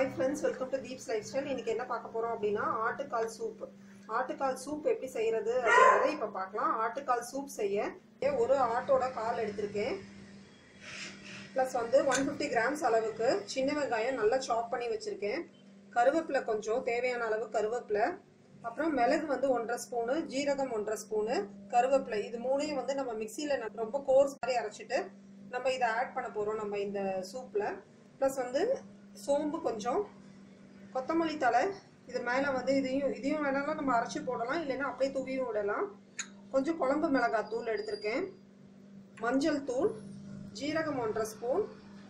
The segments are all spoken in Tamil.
hi friends welcome to Deep's life style இன்னைக்கு என்ன பார்க்க போறோம் அப்படின்னா ஆட்டுக்கால் சூப் ஆட்டுக்கால் சூப் எப்படி செய்யறது அப்படின்றத இப்ப பார்க்கலாம் ஆட்டுக்கால் சூப் செய்ய ஒரு ஆட்டோட கால் எடுத்திருக்கேன் ப்ளஸ் வந்து ஒன் ஃபிஃப்டி கிராம்ஸ் அளவுக்கு சின்ன வெங்காயம் நல்லா சாப் பண்ணி வச்சிருக்கேன் கருவேப்பிலை கொஞ்சம் தேவையான அளவு கருவேப்பிலை அப்புறம் மிளகு வந்து ஒன்றரை ஸ்பூனு ஜீரகம் ஒன்றரை ஸ்பூனு கருவேப்பிலை இது மூணையும் வந்து நம்ம மிக்சியில் ரொம்ப கோர்ஸ் மாதிரி அரைச்சிட்டு நம்ம இதை ஆட் பண்ண போகிறோம் நம்ம இந்த சூப்பில் ப்ளஸ் வந்து சோம்பு கொஞ்சம் கொத்தமல்லி தழை இது மேலே வந்து இதையும் இதையும் வேணாலும் நம்ம அரைச்சி போடலாம் இல்லைன்னா அப்படியே தூவியும் விடலாம் கொஞ்சம் குழம்பு மிளகாய் தூள் எடுத்திருக்கேன் மஞ்சள் தூள் ஜீரகம் ஒன்றரை ஸ்பூன்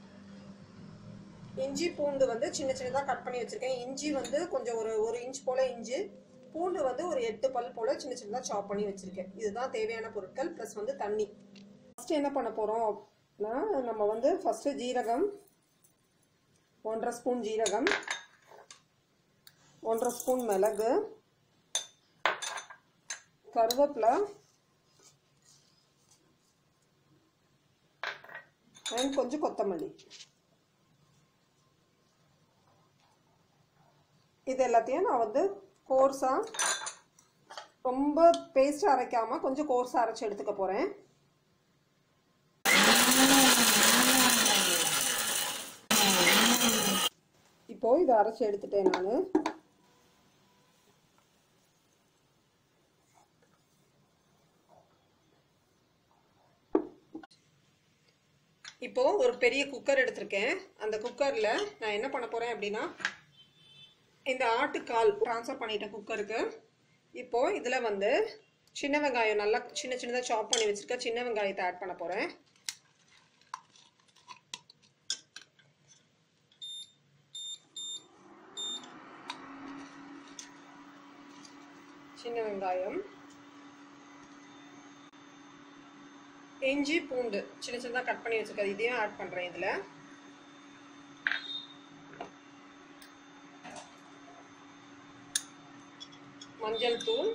இஞ்சி பூண்டு வந்து சின்ன சின்னதாக கட் பண்ணி வச்சுருக்கேன் இஞ்சி வந்து கொஞ்சம் ஒரு ஒரு இன்ச் போல் இஞ்சி பூண்டு வந்து ஒரு எட்டு பல் போல் சின்ன சின்னதாக சாப் பண்ணி வச்சுருக்கேன் இதுதான் தேவையான பொருட்கள் ப்ளஸ் வந்து தண்ணி ஃபஸ்ட்டு என்ன பண்ண போகிறோம் அப்படின்னா நம்ம வந்து ஃபஸ்ட்டு ஜீரகம் ஒன்றரை ஸ்பூன் ஜீரகம் ஒன்றரை ஸ்பூன் மிளகு கருவேப்பிலை அண்ட் கொஞ்சம் கொத்தமல்லி இது எல்லாத்தையும் நான் வந்து கோர்ஸாக ரொம்ப பேஸ்ட் அரைக்காமல் கொஞ்சம் கோர்ஸாக அரைச்சி எடுத்துக்க போகிறேன் இப்போ இதை அரைச்சி எடுத்துட்டேன் நான் இப்போ ஒரு பெரிய குக்கர் எடுத்திருக்கேன் அந்த குக்கரில் நான் என்ன பண்ண போகிறேன் அப்படின்னா இந்த ஆட்டுக்கால் ட்ரான்ஸ்ஃபர் பண்ணிட்டேன் குக்கருக்கு இப்போ இதில் வந்து சின்ன வெங்காயம் நல்லா சின்ன சின்னதாக சாப் பண்ணி வச்சுருக்க சின்ன வெங்காயத்தை ஆட் பண்ண போகிறேன் சின்ன வெங்காயம் இஞ்சி பூண்டு சின்ன சின்னதாக கட் பண்ணி வச்சுருக்கது இதையும் ஆட் பண்ணுறேன் இதில் மஞ்சள் தூள்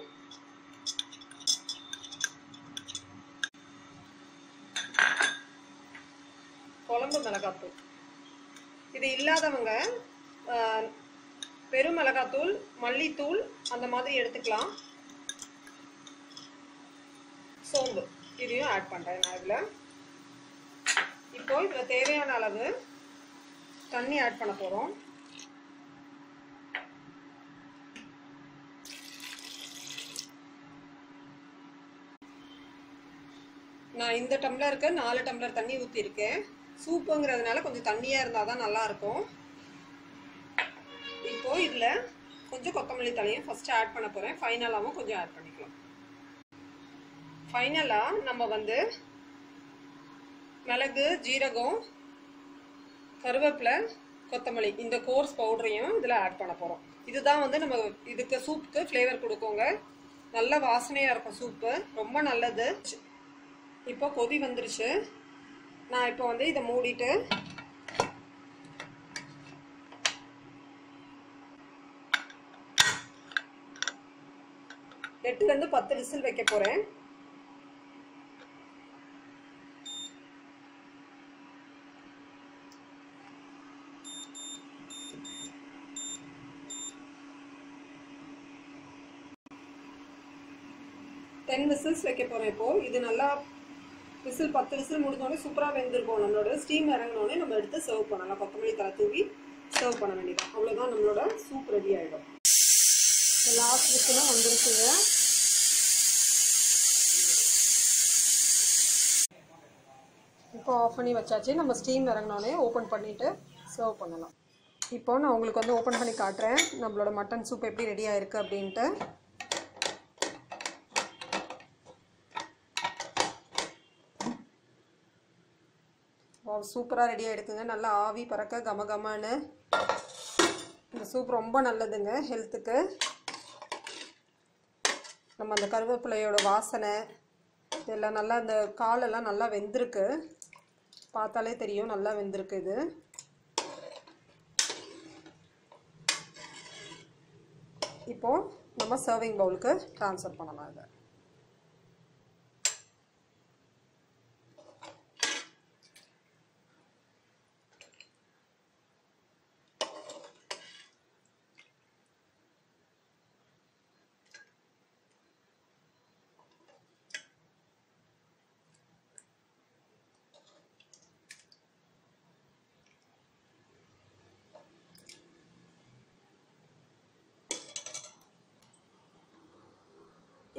குழம்பு மிளகாத்தூள் இது இல்லாதவங்க பெரும் மிளகாத்தூள் மல்லித்தூள் அந்த மாதிரி எடுத்துக்கலாம் சோம்பு இதையும் ஆட் பண்ணுறேன் நான் இதில் இப்போ இதில் தேவையான அளவு தண்ணி ஆட் பண்ண போகிறோம் நான் இந்த டம்ளருக்கு நாலு டம்ளர் தண்ணி ஊற்றிருக்கேன் சூப்புங்கிறதுனால கொஞ்சம் தண்ணியாக இருந்தால் தான் நல்லாயிருக்கும் இப்போ இதில் கொஞ்சம் கொத்தமல்லி தலையும் ஃபஸ்ட்டு ஆட் பண்ண போகிறேன் ஃபைனலாகவும் கொஞ்சம் ஆட் பண்ணிக்கலாம் ஃபைனலாக நம்ம வந்து மிளகு ஜீரகம் கருவேப்பிலை கொத்தமல்லி இந்த கோர்ஸ் பவுடரையும் இதில் ஆட் பண்ண போகிறோம் இதுதான் வந்து நம்ம இதுக்கு சூப்புக்கு ஃப்ளேவர் கொடுக்குங்க நல்ல வாசனையாக இருக்கும் சூப்பு ரொம்ப நல்லது இப்போ கொதி வந்துருச்சு நான் இப்போ வந்து இதை மூடிட்டு எட்டுலேருந்து பத்து விசில் வைக்க போகிறேன் டென் விசில்ஸ் வைக்க போகிறேன் இப்போது இது நல்லா விசில் பத்து விசில் முடிஞ்சோடனே சூப்பராக வெந்திருக்கும் நம்மளோட ஸ்டீம் இறங்கினோடனே நம்ம எடுத்து சர்வ் பண்ணலாம் கொத்தமல்லி தலை தூவி சர்வ் பண்ண வேண்டியதான் அவ்வளோதான் நம்மளோட சூப் ரெடி ஆகிடும் லாஸ்ட் விசிலும் வந்துருச்சுங்க இப்போ ஆஃப் பண்ணி வச்சாச்சு நம்ம ஸ்டீம் இறங்கினோடனே ஓப்பன் பண்ணிவிட்டு சர்வ் பண்ணலாம் இப்போ நான் உங்களுக்கு வந்து ஓப்பன் பண்ணி காட்டுறேன் நம்மளோட மட்டன் சூப் எப்படி ரெடி ஆயிருக்கு அப்படின்ட்டு சூப்பராக ரெடி ஆகிடுக்குங்க நல்லா ஆவி பறக்க கம கமன்னு இந்த சூப் ரொம்ப நல்லதுங்க ஹெல்த்துக்கு நம்ம அந்த கருவேப்பிலையோட வாசனை இதெல்லாம் நல்லா இந்த காலெல்லாம் நல்லா வெந்திருக்கு பார்த்தாலே தெரியும் நல்லா வெந்திருக்கு இது இப்போது நம்ம சர்விங் பவுலுக்கு ட்ரான்ஸ்ஃபர் பண்ணலாம் இதை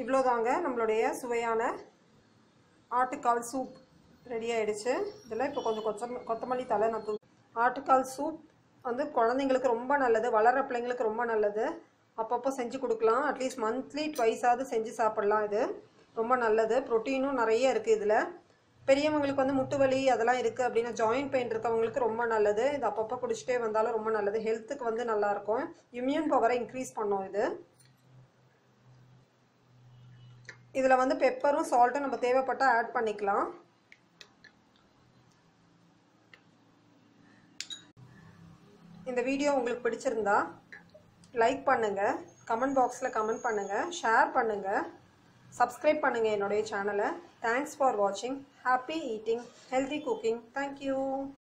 இவ்வளோதாங்க நம்மளுடைய சுவையான ஆட்டுக்கால் சூப் ரெடி ஆயிடுச்சு இதில் இப்போ கொஞ்சம் கொச்சம் கொத்தமல்லி தலை நான் தூ ஆட்டுக்கால் சூப் வந்து குழந்தைங்களுக்கு ரொம்ப நல்லது வளர்கிற பிள்ளைங்களுக்கு ரொம்ப நல்லது அப்பப்போ செஞ்சு கொடுக்கலாம் அட்லீஸ்ட் மந்த்லி ட்வைஸாவது செஞ்சு சாப்பிட்லாம் இது ரொம்ப நல்லது ப்ரோட்டீனும் நிறைய இருக்குது இதில் பெரியவங்களுக்கு வந்து முட்டு வலி அதெல்லாம் இருக்குது அப்படின்னா ஜாயிண்ட் பெயின் இருக்கவங்களுக்கு ரொம்ப நல்லது இது அப்பப்போ குடிச்சிட்டே வந்தாலும் ரொம்ப நல்லது ஹெல்த்துக்கு வந்து நல்லாயிருக்கும் இம்யூன் பவரை இன்க்ரீஸ் பண்ணும் இது இதில் வந்து பெப்பரும் சால்ட்டும் நம்ம தேவைப்பட்டால் ஆட் பண்ணிக்கலாம் இந்த வீடியோ உங்களுக்கு பிடிச்சிருந்தா லைக் பண்ணுங்கள் கமெண்ட் பாக்ஸில் கமெண்ட் பண்ணுங்கள் ஷேர் பண்ணுங்கள் சப்ஸ்கிரைப் பண்ணுங்கள் என்னுடைய சேனலை தேங்க்ஸ் ஃபார் வாட்சிங் happy eating healthy cooking thank you